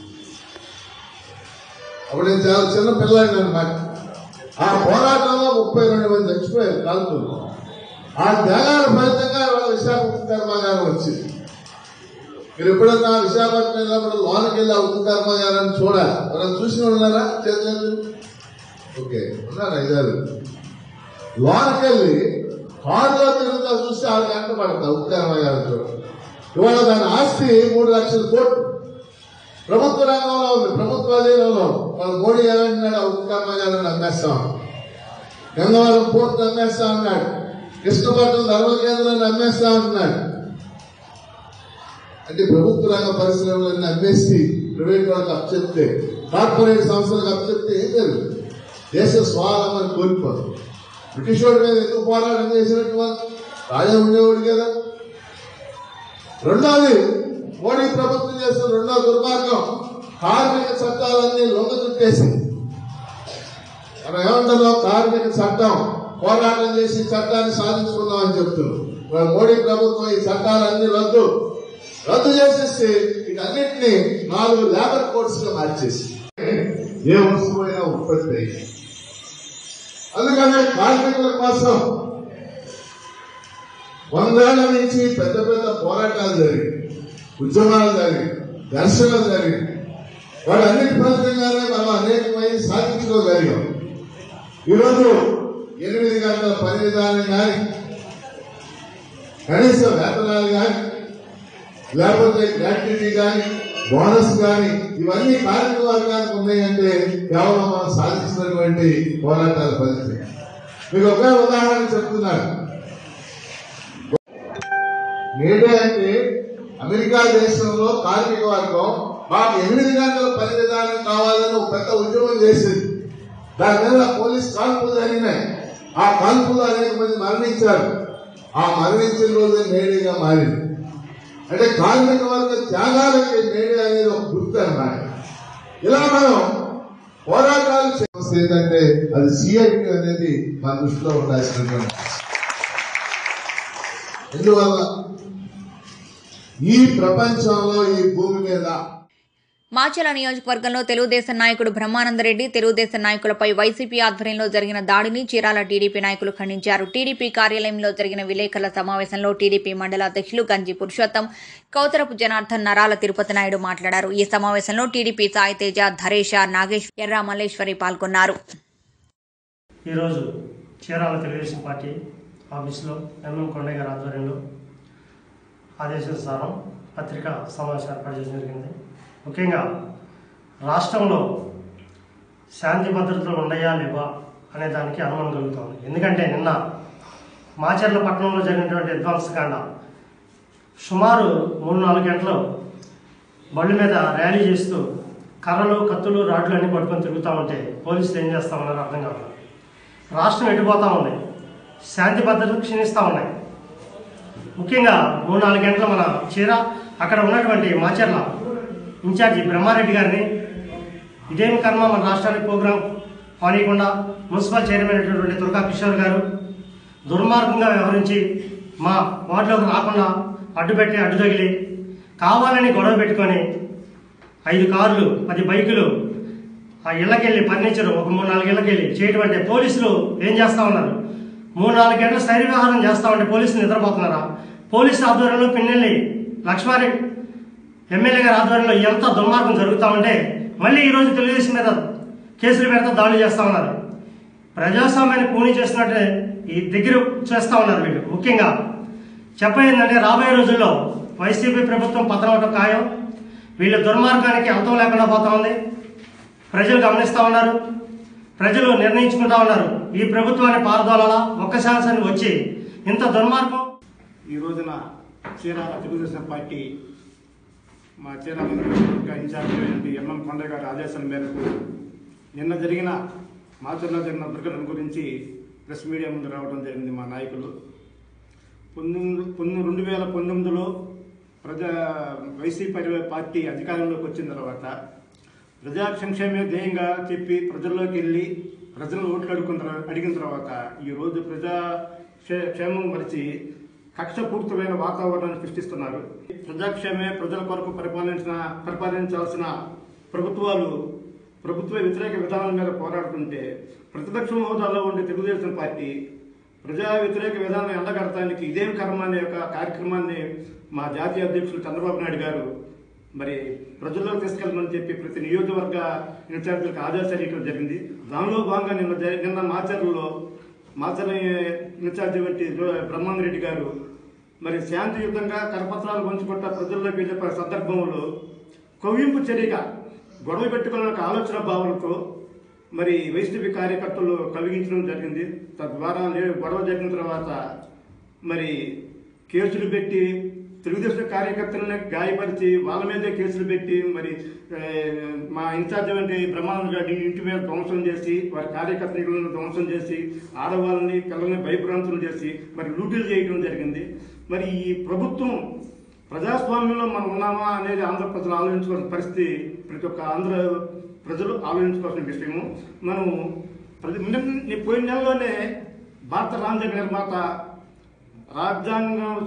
అప్పుడు నేను చాలా చిన్న పిల్లాడిని అనమాట ఆ పోరాటంలో ముప్పై రెండు మంది చచ్చిపోయారు కాల్పులు ఆ త్యాగాల ఫలితంగా ఇవాళ విశాఖ ఉక్కు కర్మాగారం వచ్చింది మీరు ఎప్పుడన్నా విశాఖపట్నం వెళ్ళినప్పుడు లోనకి వెళ్ళి ఆ ఉక్కు కర్మాగారాన్ని చూడాలి ఎవరైనా చూసి ఉన్నారా చేతులు ఓకే ఉన్నారా ఐదారు లోనకి వెళ్ళి కారులో తిరుగుతా చూస్తే ఆరు గంటలు పడతా ఉక్కు కర్మాగారం చూడండి ఇవాళ దాని ఆస్తి మూడు లక్షల కోట్లు ప్రభుత్వ రంగంలో ఉంది ప్రభుత్వ అధీనంలో వాళ్ళు మోడీ ఏమంటున్నాడు ఆ ఉక్కు కర్మాగారాన్ని అమ్మేస్తాం గంగవరం పోర్ట్ అమ్మేస్తా అన్నాడు కృష్ణపట్నం ధర్మ కేంద్రాన్ని అమ్మేస్తా అంటున్నాడు అంటే ప్రభుత్వ రంగ పరిశ్రమలన్నీ అమ్మేసి ప్రైవేట్ వాళ్ళకి అప్పచెప్తే కార్పొరేట్ సంస్థలకు అప్పచెప్తే ఏం జరుగుతుంది దేశ స్వాలంబని కోల్పోతుంది బ్రిటిష్ వాడి మీద ఎందుకు పోరాటం చేసినట్టు వాళ్ళు రాజా ఉండేవాడు కదా రెండోది మోడీ ప్రభుత్వం చేస్తున్న రెండో దుర్మార్గం కార్మిక చట్టాలన్నీ లొంగ చుట్టేసి మనం ఏమంటున్నాం కార్మిక చట్టం పోరాటం చేసి చట్టాన్ని సాధించుకుందాం అని చెప్తున్నాం ఇవాళ మోడీ ప్రభుత్వం ఈ చట్టాలన్నీ రద్దు రద్దు చేసేసి వీటన్నిటిని నాలుగు లేబర్ కోడ్స్ లో మార్చేసి ఏ వస్తువైనా ఉత్పత్తి అయ్యింది అందుకనే కార్మికుల కోసం వందేళ్ల నుంచి పెద్ద పెద్ద పోరాటాలు జరిగాయి ఉద్యమాలు జరిగాయి ఘర్షణలు జరిగాయి వాటన్నిటి ఫలితంగానే మనం అనేకమై సాధించుకోగలిగాం ఈరోజు ఎనిమిది గంటల పని విధానం కానీ కనీస వేతనాలు కానీ లేకపోతే గ్రాట్యుటీ కానీ బోనస్ కానీ ఇవన్నీ కార్మిక వర్గానికి ఉన్నాయంటే కేవలం మనం సాధించినటువంటి పోరాటాల ఫలితం మీకు ఒకే ఉదాహరణ చెప్తున్నాను నేడే అంటే అమెరికా దేశంలో కార్మిక వర్గం మాకు ఎనిమిది గంటల పని విధానం కావాలని ఒక పెద్ద ఉద్యమం చేసింది దాని మీద పోలీస్ కాల్పులు జరిగినాయి ఆ కాల్పులు అనేక మంది మరణించారు ఆ మరణించిన రోజే మేడేగా మారింది అంటే కార్మిక వర్గ త్యాగాలకి మేడే అనేది ఒక గుర్తు అన్నమాట ఇలా మనం పోరాటాలు చేస్తే ఏంటంటే అది సిఐటి అనేది మన దృష్టిలో ఉండాల్సినటువంటి ఎందువల్ల ఈ ప్రపంచంలో ఈ భూమి మీద మాచల నియోజకవర్గంలో తెలుగుదేశం నాయకుడు బ్రహ్మానందరెడ్డి తెలుగుదేశం నాయకులపై వైసీపీ ఆధ్వర్యంలో జరిగిన దాడిని చీరాల టీడీపీ నాయకులు ఖండించారు టీడీపీ కార్యాలయంలో జరిగిన విలేకరుల సమావేశంలో టీడీపీ మండల అధ్యక్షులు గంజి పురుషోత్తం కౌతరపు జనార్దన్ నరాల తిరుపతి నాయుడు మాట్లాడారు ఈ సమావేశంలో టీడీపీ సాయితేజ ధరేష నాగేష్ ఎర్ర మల్లేశ్వరి పాల్గొన్నారు ఈరోజు చీరాల తెలుగుదేశం పార్టీ ఆఫీసులో ఎంఎం కొండయ్య గారి ఆధ్వర్యంలో ఆదేశానుసారం పత్రికా సమావేశం ఏర్పాటు చేయడం జరిగింది ముఖ్యంగా రాష్ట్రంలో శాంతి భద్రతలు ఉన్నాయా లేవా అనే దానికి అనుమానం కలుగుతోంది ఎందుకంటే నిన్న మాచర్ల పట్టణంలో జరిగినటువంటి విధ్వంసకాండ సుమారు మూడు నాలుగు గంటలు బళ్ళు మీద ర్యాలీ చేస్తూ కర్రలు కత్తులు రాడ్లు అన్ని పట్టుకొని తిరుగుతూ ఉంటే పోలీసులు ఏం చేస్తా ఉన్నారో అర్థం కాదు రాష్ట్రం ఎటుపోతా ఉంది శాంతి భద్రతలు క్షీణిస్తూ ఉన్నాయి ముఖ్యంగా మూడు నాలుగు గంటల మన చీర అక్కడ ఉన్నటువంటి మాచర్ల ఇన్ఛార్జి బ్రహ్మారెడ్డి గారిని ఇదేం కర్మ మన రాష్ట్రానికి ప్రోగ్రాం పానీయకుండా మున్సిపల్ చైర్మన్ అయినటువంటి దుర్గా కిషోర్ గారు దుర్మార్గంగా వ్యవహరించి మా వార్డులోకి రాకుండా అడ్డుపెట్టి అడ్డు తగిలి కావాలని గొడవ పెట్టుకొని ఐదు కార్లు పది బైకులు ఆ ఇళ్ళకెళ్ళి ఫర్నిచర్ ఒక మూడు నాలుగు ఇళ్ళకెళ్ళి చేయటం అంటే పోలీసులు ఏం చేస్తా ఉన్నారు మూడు నాలుగు గంటల శరీర వ్యవహారం చేస్తా ఉంటే పోలీసులు నిద్రపోతున్నారా పోలీసు ఆధ్వర్యంలో పిన్నెల్లి లక్ష్మారెడ్డి ఎమ్మెల్యే గారి ఆధ్వర్యంలో ఎంత దుర్మార్గం జరుగుతూ ఉంటే మళ్ళీ ఈరోజు తెలుగుదేశం మీద కేసులు పెడతా దాడులు చేస్తూ ఉన్నారు ప్రజాస్వామ్యాన్ని కూని చేస్తున్నట్టే ఈ దగ్గర చేస్తూ ఉన్నారు వీళ్ళు ముఖ్యంగా చెప్పేందంటే రాబోయే రోజుల్లో వైసీపీ ప్రభుత్వం పతనవటం ఖాయం వీళ్ళ దుర్మార్గానికి అంతం లేకుండా పోతా ఉంది ప్రజలు గమనిస్తూ ఉన్నారు ప్రజలు నిర్ణయించుకుంటా ఉన్నారు ఈ ప్రభుత్వాన్ని పారదోలాలా ఒక్క శాసనం వచ్చి ఇంత దుర్మార్గం ఈ రోజున చీరాల తెలుగుదేశం పార్టీ మా చీరాల నియోజకవర్గ ఇన్ఛార్జి అయినటువంటి ఎంఎం కొండ గారి ఆదేశాల మేరకు నిన్న జరిగిన మాచర్లో జరిగిన దుర్ఘటన గురించి ప్రెస్ మీడియా ముందు రావడం జరిగింది మా నాయకులు పంతొమ్మిది పంతొమ్మిది రెండు వేల పంతొమ్మిదిలో ప్రజా వైసీపీ పార్టీ అధికారంలోకి వచ్చిన తర్వాత ప్రజా సంక్షేమే ధ్యేయంగా చెప్పి ప్రజల్లోకి వెళ్ళి ప్రజలను ఓట్లు అడుగుకున్న తర్వా- అడిగిన తర్వాత ఈరోజు ప్రజా క్షే- క్షేమం మరిచి కక్షపూరితమైన వాతావరణాన్ని సృష్టిస్తున్నారు ప్రజాక్షేమే ప్రజల కొరకు పరిపాలించిన పరిపాలించాల్సిన ప్రభుత్వాలు ప్రభుత్వ వ్యతిరేక విధానాల మీద పోరాడుతుంటే ప్రతిపక్ష హోదాలో ఉండే తెలుగుదేశం పార్టీ ప్రజా వ్యతిరేక విధానం ఎండగడటానికి ఇదేం కర్మ అనే ఒక కార్యక్రమాన్ని మా జాతీయ అధ్యక్షులు చంద్రబాబు నాయుడు గారు మరి ప్రజల్లోకి తీసుకెళ్ళమని చెప్పి ప్రతి నియోజకవర్గ ఇన్ఛార్జీలకు ఆదేశాలు ఇవ్వడం జరిగింది దానిలో భాగంగా నిన్న జరి- నిన్న మాచర్లలో మాచర్ల ఇన్ఛార్జి వంటి బ్రహ్మాంద్ రెడ్డి గారు మరి శాంతియుతంగా కరపత్రాలు పంచుకుంటా ప్రజల్లోకి వెళ్ళే సందర్భంలో కవ్వింపు చర్యగా గొడవ పెట్టుకున్న ఒక ఆలోచన భావనతో మరి వైసీపీ కార్యకర్తలు కలిగించడం జరిగింది తద్వారా లే- గొడవ జరిగిన తర్వాత మరి కేసులు పెట్టి తెలుగుదేశం కార్యకర్తలను గాయపరిచి వాళ్ళ మీదే కేసులు పెట్టి మరి ఏ, మా ఇన్ఛార్జ్ వంటి బ్రహ్మానంద గారి ఇంటి మీద ధ్వంసం చేసి వారి కార్యకర్తలను ధ్వంసం చేసి ఆడవాళ్ళని పిల్లల్ని భయభ్రాంతులు చేసి మరి లూటీలు చేయడం జరిగింది మరి ఈ ప్రభుత్వం ప్రజాస్వామ్యంలో మనం ఉన్నామా అనేది ఆంధ్ర ప్రజలు ఆలోచించుకోవాల్సిన పరిస్థితి ప్రతి ఒక్క ఆంధ్ర ప్రజలు ఆలోచించుకోవాల్సిన విషయము మనం ప్రతి నిన్న- పోయిన నెలలోనే భారత రాజ్యాంగ నిర్మాత రాజ్యాంగం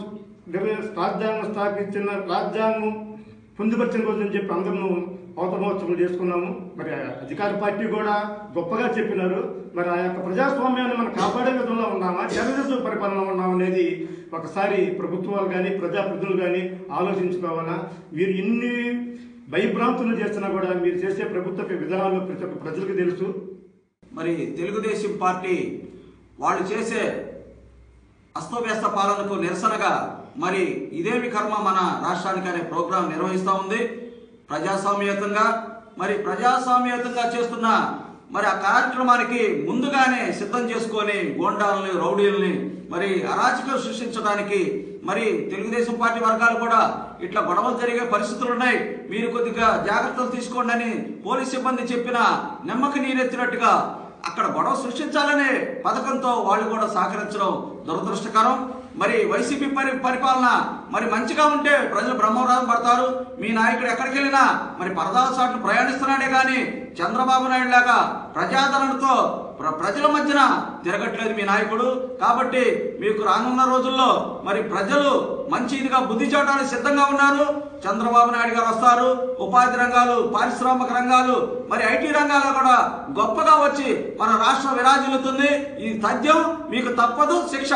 నిర్ణయం రాజ్యాంగం స్థాపించిన రాజ్యాంగం పొందుపరిచిన రోజు అని చెప్పి అందరూ అవతమోత్సవం చేసుకున్నాము మరి ఆ అధికార పార్టీ కూడా గొప్పగా చెప్పినారు మరి ఆ యొక్క ప్రజాస్వామ్యాన్ని మనం కాపాడే విధంలో ఉన్నామా జర్నలిజం పరిపాలన ఉన్నామా అనేది ఒకసారి ప్రభుత్వాలు కానీ ప్రజాప్రతినిధులు కానీ ఆలోచించుకోవాలా వీరు ఇన్ని భయభ్రాంతులు చేస్తున్నా కూడా మీరు చేసే ప్రభుత్వ విధానాలు ప్రతి ఒక్క ప్రజలకు తెలుసు మరి తెలుగుదేశం పార్టీ వాళ్ళు చేసే అస్తవ్యస్త పాలనకు నిరసనగా మరి ఇదేమి కర్మ మన రాష్ట్రానికి అనే ప్రోగ్రాం నిర్వహిస్తూ ఉంది ప్రజాస్వామ్యతంగా మరి ప్రజాస్వామ్యతంగా చేస్తున్న మరి ఆ కార్యక్రమానికి ముందుగానే సిద్ధం చేసుకొని గోండాలని రౌడీలని మరి అరాచకం సృష్టించడానికి మరి తెలుగుదేశం పార్టీ వర్గాలు కూడా ఇట్లా గొడవలు జరిగే పరిస్థితులు ఉన్నాయి మీరు కొద్దిగా జాగ్రత్తలు తీసుకోండి అని పోలీస్ సిబ్బంది చెప్పిన నెమ్మకి నీరెత్తినట్టుగా అక్కడ గొడవ సృష్టించాలనే పథకంతో వాళ్ళు కూడా సహకరించడం దురదృష్టకరం మరి వైసీపీ పరి పరిపాలన మరి మంచిగా ఉంటే ప్రజలు బ్రహ్మరథం పడతారు మీ నాయకుడు ఎక్కడికి వెళ్ళినా మరి పరదాల సాట్లు ప్రయాణిస్తున్నాడే కానీ చంద్రబాబు నాయుడు లాగా ప్రజాదరణతో ప్ర- ప్రజల మధ్యన తిరగట్లేదు మీ నాయకుడు కాబట్టి మీకు రానున్న రోజుల్లో మరి ప్రజలు మంచి ఇదిగా బుద్ధి చూడడానికి సిద్ధంగా ఉన్నారు చంద్రబాబు నాయుడు గారు వస్తారు ఉపాధి రంగాలు పారిశ్రామిక రంగాలు మరి ఐటీ రంగాల్లో కూడా గొప్పగా వచ్చి మన రాష్ట్రం విరాజిల్లుతుంది ఇది తథ్యం మీకు తప్పదు శిక్ష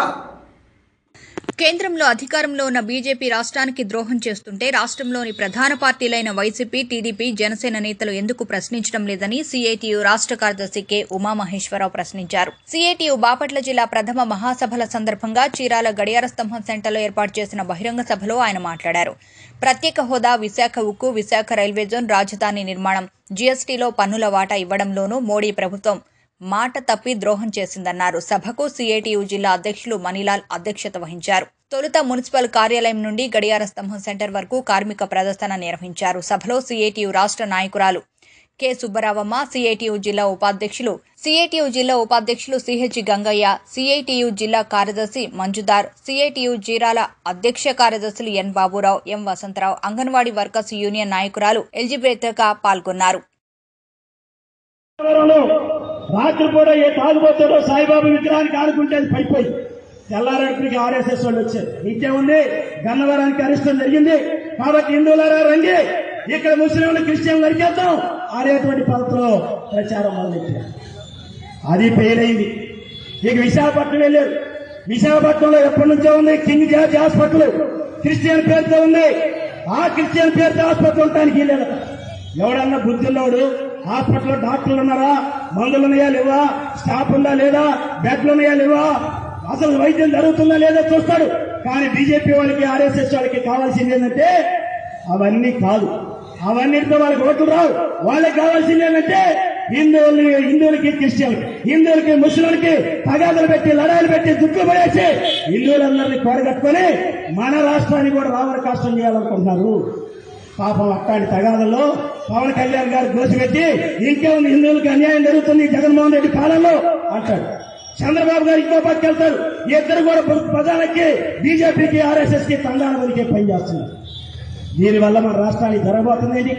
కేంద్రంలో అధికారంలో ఉన్న బీజేపీ రాష్ట్రానికి ద్రోహం చేస్తుంటే రాష్ట్రంలోని ప్రధాన పార్టీలైన వైసీపీ టీడీపీ జనసేన నేతలు ఎందుకు ప్రశ్నించడం లేదని సీఐటియు రాష్ట్ర కార్యదర్శి కె ఉమామహేశ్వరరావు ప్రశ్నించారు సీఐటియు బాపట్ల జిల్లా ప్రథమ మహాసభల సందర్భంగా చీరాల గడియార స్తంభం సెంటర్లో ఏర్పాటు చేసిన బహిరంగ సభలో ఆయన మాట్లాడారు ప్రత్యేక హోదా విశాఖ ఉక్కు విశాఖ రైల్వే జోన్ రాజధాని నిర్మాణం జీఎస్టీలో పన్నుల వాటా ఇవ్వడంలోనూ మోడీ ప్రభుత్వం మాట తప్పి ద్రోహం చేసిందన్నారు సభకు సీఐటియు జిల్లా అధ్యక్షులు మణిలాల్ అధ్యక్షత వహించారు తొలుత మున్సిపల్ కార్యాలయం నుండి గడియార స్తంభం సెంటర్ వరకు కార్మిక ప్రదర్శన నిర్వహించారు సభలో సీఐటియు రాష్ట్ర నాయకురాలు కె సుబ్బరావమ్మ సిఐటియు జిల్లా ఉపాధ్యక్షులు సిఐటియు జిల్లా ఉపాధ్యక్షులు సిహెచ్ గంగయ్య సిఐటియు జిల్లా కార్యదర్శి మంజుదార్ సిఐటియు జీరాల అధ్యక్ష కార్యదర్శులు N Baburao M Vasantharao Anganwadi workers union నాయకురాలు ఎల్జిబేతగా పాల్గొన్నారు రాత్రిపూట ఏ తాగుబోతాడో సాయిబాబా విగ్రహానికి ఆడుకుంటే అది పడిపోయి తెల్లారేపటికి ఆర్ఎస్ఎస్ వాళ్ళు వచ్చారు ఇంకేముంది గన్నవరానికి అరిష్టం జరిగింది కాబట్టి హిందువులారా రండి ఇక్కడ ముస్లింలు క్రిస్టియన్లు నరికేద్దాం అనేటువంటి పద్ధతిలో ప్రచారం మొదలెట్టారు అది ఫెయిల్ అయింది ఇక విశాఖపట్నం వెళ్ళారు విశాఖపట్నంలో ఎప్పటి నుంచో ఉంది కింగ్ జార్జ్ హాస్పిటల్ క్రిస్టియన్ పేరుతో ఉంది ఆ క్రిస్టియన్ పేరుతో హాస్పిటల్ ఉండటానికి వెళ్ళారు ఎవడన్నా బుద్ధి ఉన్నవాడు హాస్పిటల్లో డాక్టర్లు ఉన్నారా మందులు ఉన్నాయా లేవా స్టాఫ్ ఉందా లేదా బెడ్లు ఉన్నాయా లేవా అసలు వైద్యం జరుగుతుందా లేదా చూస్తాడు కానీ బీజేపీ వాళ్ళకి ఆర్ఎస్ఎస్ వాళ్ళకి కావాల్సింది ఏంటంటే అవన్నీ కాదు అవన్నిటితో వాళ్ళకి ఓట్లు రావు వాళ్ళకి కావాల్సింది ఏంటంటే హిందువులు హిందువులకి క్రిస్టియన్లకి హిందువులకి ముస్లింలకి తగాదులు పెట్టి లడాయిలు పెట్టి దుడ్లు పడేసి హిందువులందరినీ కూడగట్టుకొని మన రాష్ట్రాన్ని కూడా రావణ కాష్టం చేయాలనుకుంటున్నారు పాపం అట్లాంటి తగాదల్లో పవన్ కళ్యాణ్ గారు దోషపెట్టి ఇంకేముంది హిందువులకు అన్యాయం జరుగుతుంది జగన్మోహన్ రెడ్డి పాలనలో అంటాడు చంద్రబాబు గారు ఇంకో పక్క వెళ్తారు ఈ ఇద్దరు కూడా ప్రధానకి బీజేపీకి ఆర్ఎస్ఎస్ కి తండాల వరకే పనిచేస్తున్నారు దీనివల్ల మన రాష్ట్రానికి జరగబోతుందండి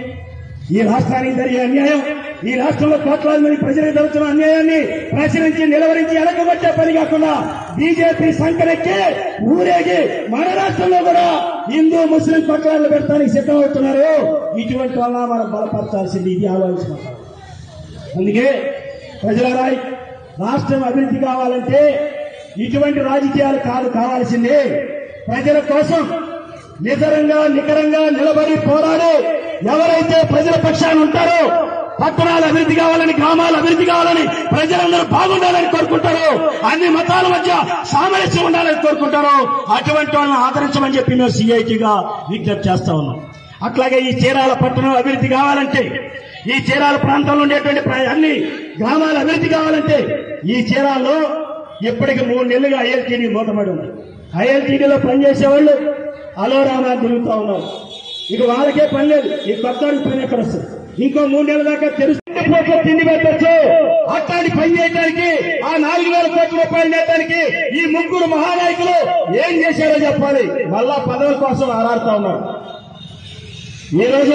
ఈ రాష్ట్రానికి జరిగే అన్యాయం ఈ రాష్ట్రంలో కోట్లాది మంది ప్రజలకు జరుగుతున్న అన్యాయాన్ని ప్రశ్నించి నిలవరించి ఎలకగొట్టే పని కాకుండా బీజేపీ సంకరెక్కి ఊరేగి మన రాష్ట్రంలో కూడా హిందూ ముస్లిం కొట్లాడలు పెడతానికి సిద్ధమవుతున్నారు ఇటువంటి వల్ల మనం బలపరచాల్సింది ఇది ఆలోచన అందుకే ప్రజలరా రాష్ట్రం అభివృద్ధి కావాలంటే ఇటువంటి రాజకీయాలు కాదు కావాల్సింది ప్రజల కోసం నిజరంగా నికరంగా నిలబడి పోరాడి ఎవరైతే ప్రజల పక్షాన ఉంటారో పట్టణాలు అభివృద్ధి కావాలని గ్రామాలు అభివృద్ధి కావాలని ప్రజలందరూ బాగుండాలని కోరుకుంటారు అన్ని మతాల మధ్య సామరస్యం ఉండాలని కోరుకుంటారు అటువంటి వాళ్ళని ఆదరించమని చెప్పి మేము సిఐటిగా విజ్ఞప్తి చేస్తా ఉన్నాం అట్లాగే ఈ చీరాల పట్టణం అభివృద్ధి కావాలంటే ఈ చీరాల ప్రాంతంలో ఉండేటువంటి ప్ర- అన్ని గ్రామాలు అభివృద్ధి కావాలంటే ఈ చీరాల్లో ఇప్పటికి మూడు నెలలుగా ఐఎల్టీడీ మూతపడి ఉంది ఐఎల్టీడీలో పనిచేసే వాళ్ళు అలోరామా తిరుగుతా ఉన్నారు ఇక వాళ్ళకే పని లేదు ఈ కొత్త వాళ్ళకి పని ఎక్కడ వస్తుంది ఇంకో మూడు నెలల దాకా తెలుసు పోతే తిండి పెట్టచ్చు అట్లాంటి పని చేయడానికి ఆ నాలుగు వేల కోట్ల రూపాయలు చేయడానికి ఈ ముగ్గురు మహానాయకులు ఏం చేశారో చెప్పాలి మళ్ళా పదవుల కోసం ఆరాడుతా ఉన్నారు ఈరోజు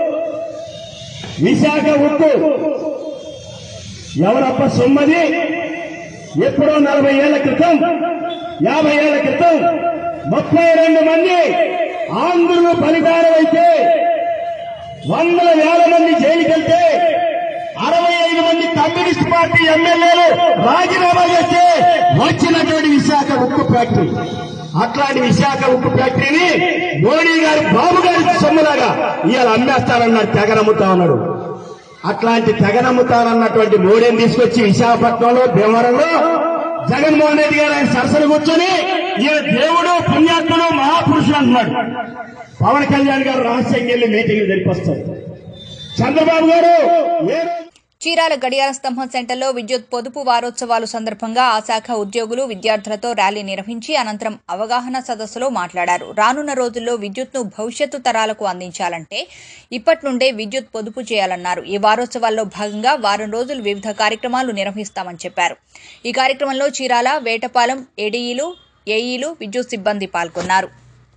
విశాఖ ఉక్కు ఎవరప్ప సొమ్మది ఎప్పుడో నలభై ఏళ్ల క్రితం యాభై ఏళ్ల క్రితం ముప్పై రెండు మంది ఆంధ్రులు బలిదానమైతే వందల వేల మంది జైలుకి వెళ్తే అరవై ఐదు మంది కమ్యూనిస్ట్ పార్టీ ఎమ్మెల్యేలు రాజీనామా చేస్తే వచ్చినటువంటి విశాఖ ఉక్కు ఫ్యాక్టరీ అట్లాంటి విశాఖ ఉక్కు ఫ్యాక్టరీని మోడీ గారు బాబు గారి సొమ్ములాగా ఇవాళ అమ్మేస్తానన్నాడు తెగనమ్ముతా ఉన్నాడు అట్లాంటి తెగనమ్ముతారన్నటువంటి మోడీని తీసుకొచ్చి విశాఖపట్నంలో భీమవరంలో జగన్మోహన్ రెడ్డి గారు ఆయన సరసన కూర్చొని ఈయన దేవుడు పుణ్యాత్ముడు మహాపురుషుడు అంటున్నాడు పవన్ కళ్యాణ్ గారు రహస్యంగా వెళ్ళి మీటింగ్లు జరిపిస్తారు చంద్రబాబు గారు ఏ రోజు చీరాల గడియార స్తంభం సెంటర్లో విద్యుత్ పొదుపు వారోత్సవాలు సందర్భంగా ఆ శాఖ ఉద్యోగులు విద్యార్థులతో ర్యాలీ నిర్వహించి అనంతరం అవగాహన సదస్సులో మాట్లాడారు రానున్న రోజుల్లో విద్యుత్ను భవిష్యత్తు తరాలకు అందించాలంటే ఇప్పటి నుండే విద్యుత్ పొదుపు చేయాలన్నారు ఈ వారోత్సవాల్లో భాగంగా వారం రోజులు వివిధ కార్యక్రమాలు నిర్వహిస్తామని చెప్పారు ఈ కార్యక్రమంలో చీరాల వేటపాలెం ఏడీఈలు ఏఈలు విద్యుత్ సిబ్బంది పాల్గొన్నారు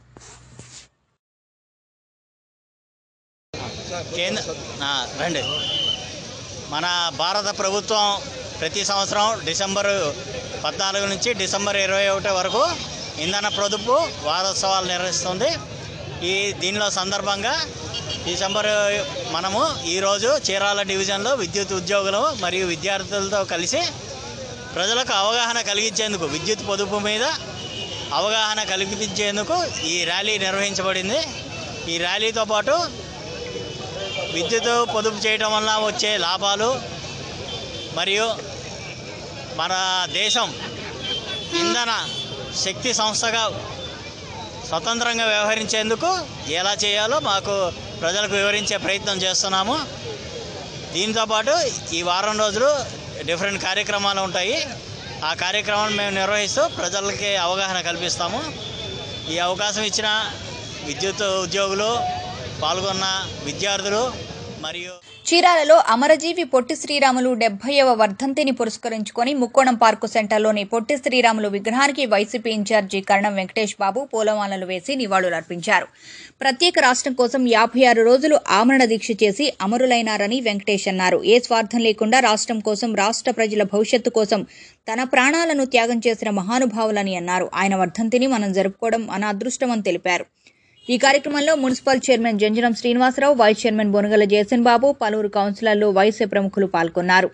కేంద్ర ఆ, రండి మన భారత ప్రభుత్వం ప్రతి సంవత్సరం డిసెంబర్ పద్నాలుగు నుంచి డిసెంబర్ ఇరవై ఒకటి వరకు ఇంధన పొదుపు వారోత్సవాలు నిర్వహిస్తుంది ఈ దీనిలో సందర్భంగా డిసెంబర్ మనము ఈరోజు చీరాల డివిజన్లో విద్యుత్ ఉద్యోగులు మరియు విద్యార్థులతో కలిసి ప్రజలకు అవగాహన కలిగించేందుకు విద్యుత్ పొదుపు మీద అవగాహన కల్పించేందుకు ఈ ర్యాలీ నిర్వహించబడింది ఈ ర్యాలీతో పాటు విద్యుత్ పొదుపు చేయడం వల్ల వచ్చే లాభాలు మరియు మన దేశం ఇంధన శక్తి సంస్థగా స్వతంత్రంగా వ్యవహరించేందుకు ఎలా చేయాలో మాకు ప్రజలకు వివరించే ప్రయత్నం చేస్తున్నాము దీంతో పాటు ఈ వారం రోజులు డిఫరెంట్ కార్యక్రమాలు ఉంటాయి ఆ కార్యక్రమాన్ని మేము నిర్వహిస్తూ ప్రజలకి అవగాహన కల్పిస్తాము ఈ అవకాశం ఇచ్చిన విద్యుత్ ఉద్యోగులు పాల్గొన్న విద్యార్థులు మరియు చీరాలలో అమరజీవి పొట్టి శ్రీరాములు డెబ్బైవ వర్ధంతిని పురస్కరించుకొని ముక్కోణం పార్కు సెంటర్లోని పొట్టి శ్రీరాములు విగ్రహానికి వైసీపీ ఇన్ఛార్జి కరణం వెంకటేష్ బాబు పూలమాలలు వేసి నివాళులర్పించారు ప్రత్యేక రాష్ట్రం కోసం యాభై ఆరు రోజులు ఆమరణ దీక్ష చేసి అమరులైనారని వెంకటేష్ అన్నారు ఏ స్వార్థం లేకుండా రాష్ట్రం కోసం రాష్ట్ర ప్రజల భవిష్యత్తు కోసం తన ప్రాణాలను త్యాగం చేసిన మహానుభావులని అన్నారు ఆయన వర్ధంతిని మనం జరుపుకోవడం మన అదృష్టమని తెలిపారు ఈ కార్యక్రమంలో municipal chairman Janjanam Srinivasarao vice chairman Bonagala Jayason Babu పలువురు కౌన్సిలర్లు వైసీ ప్రముఖులు పాల్గొన్నారు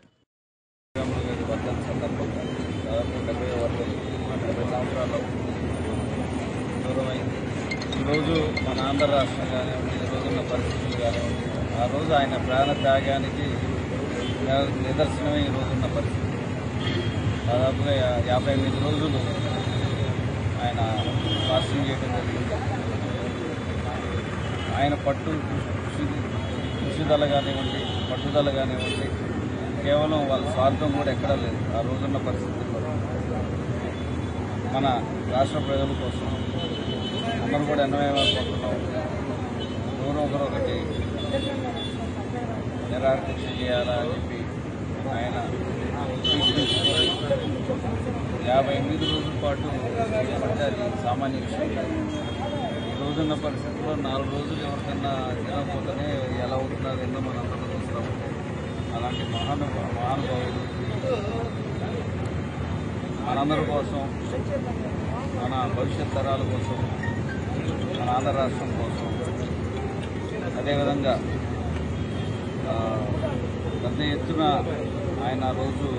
దాదాపు డెబ్బై వరకు డెబ్బై సంవత్సరాల్లో దూరమైంది ఈరోజు మన ఆంధ్ర రాష్ట్రం కానివ్వండి ఈ రోజున్న పరిస్థితులు కానివ్వండి ఆ రోజు ఆయన ప్రాణ త్యాగానికి నిదర్శనమే ఈ రోజున్న పరిస్థితి దాదాపుగా యా- యాభై ఎనిమిది రోజులు ఆయన ఫాస్టింగ్ చేయడం జరిగింది ఆయన పట్టు కృషి కృషిదల కానివ్వండి పట్టుదల కానివ్వండి కేవలం వాళ్ళ స్వార్థం కూడా ఎక్కడా లేదు ఆ రోజున్న పరిస్థితుల్లో మన రాష్ట్ర ప్రజల కోసం అందరూ కూడా ఎన్నమేమైపోతున్నాం ఎవరో ఒకరు ఒకటి నిరాకృష చేయాలా అని చెప్పి ఆయన తీర్చిదిద్దుకొని యాభై ఎనిమిది రోజుల పాటు అంటే అది సామాన్య విషయం కాదు. ఈ రోజున్న పరిస్థితుల్లో నాలుగు రోజులు ఎవరికన్నా తినకపోతేనే ఎలా అవుతున్నారు ఏందో మనం అందరం చూస్తాం అలాంటి మహానుభా మహానుభావులు మనందరి కోసం మన భవిష్యత్ తరాల కోసం మన ఆంధ్ర రాష్ట్రం కోసం అదేవిధంగా ఆ, పెద్ద ఎత్తున ఆయన ఆ రోజు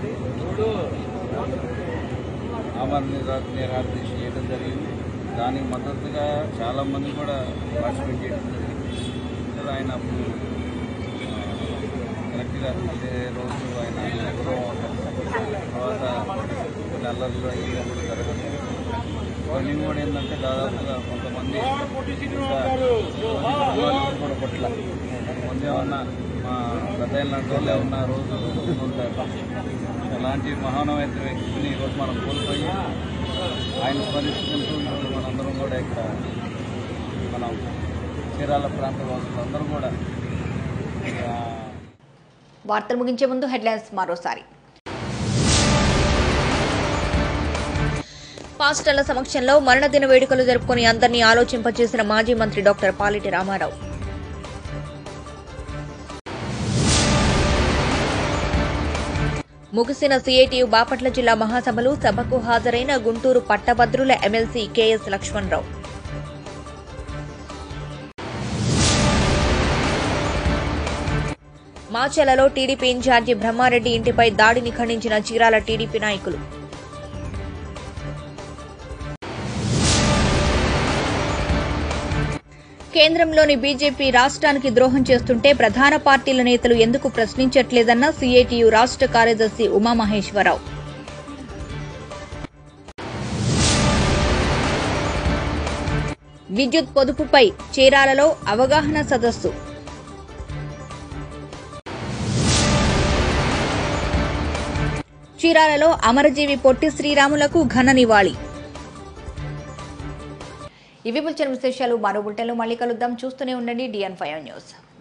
ఆమరణ నిరా- నిరాదీక్ష చేయడం జరిగింది దానికి మద్దతుగా చాలామంది కూడా పార్టిసిపేట్ చేయడం జరిగింది ఇక్కడ ఆయన అప్పుడు కరెక్ట్గా ఇదే రోజు ఆయన ఎప్పుడో తర్వాత కొన్ని అల్లర్లు అయ్యి కూడా జరగదు ఇవన్నీ కూడా ఏంటంటే దాదాపుగా కొంతమంది ఇంకా కొన్ని కూడా పట్ల కొంతమంది ఏమన్నా మా పెద్ద లాంటి వాళ్ళు ఏమన్నా రోజు ఉంటారు అలాంటి మహానమైన వ్యక్తిని ఈరోజు మనం కోల్పోయి ఆయన స్మరించుకుంటూ ఈరోజు మనందరం కూడా ఇక్కడ మనం చీరాల ప్రాంత వాసులందరూ కూడా ఆ, వార్తలు ముగించే ముందు హెడ్లైన్స్ మరోసారి పాస్టర్ల సమక్షంలో మరణదిన వేడుకలు జరుపుకుని అందరినీ ఆలోచింపచేసిన మాజీ మంత్రి డాక్టర్ పాలిటి రామారావు ముగిసిన సిఐటియు బాపట్ల జిల్లా మహాసభలు సభకు హాజరైన గుంటూరు పట్టభద్రుల ఎమ్మెల్సీ కెఎస్ లక్ష్మణరావు మాచలలో టీడీపీ ఇన్ఛార్జి బ్రహ్మారెడ్డి ఇంటిపై దాడిని ఖండించిన చీరాల టీడీపీ నాయకులు కేంద్రంలోని బీజేపీ రాష్ట్రానికి ద్రోహం చేస్తుంటే ప్రధాన పార్టీల నేతలు ఎందుకు ప్రశ్నించట్లేదన్న సీఐటియు రాష్ట్ర కార్యదర్శి ఉమామహేశ్వరరావు విద్యుత్ పొదుపుపై చీరాలలో అవగాహన సదస్సు చీరాలలో అమరజీవి పొట్టి శ్రీరాములకు ఘన నివాళి ఇవి బుల్చిన విశేషాలు మరో బులెటిన్లో మళ్ళీ కలుద్దాం చూస్తూనే ఉండండి డిఎన్ ఫైవ్ న్యూస్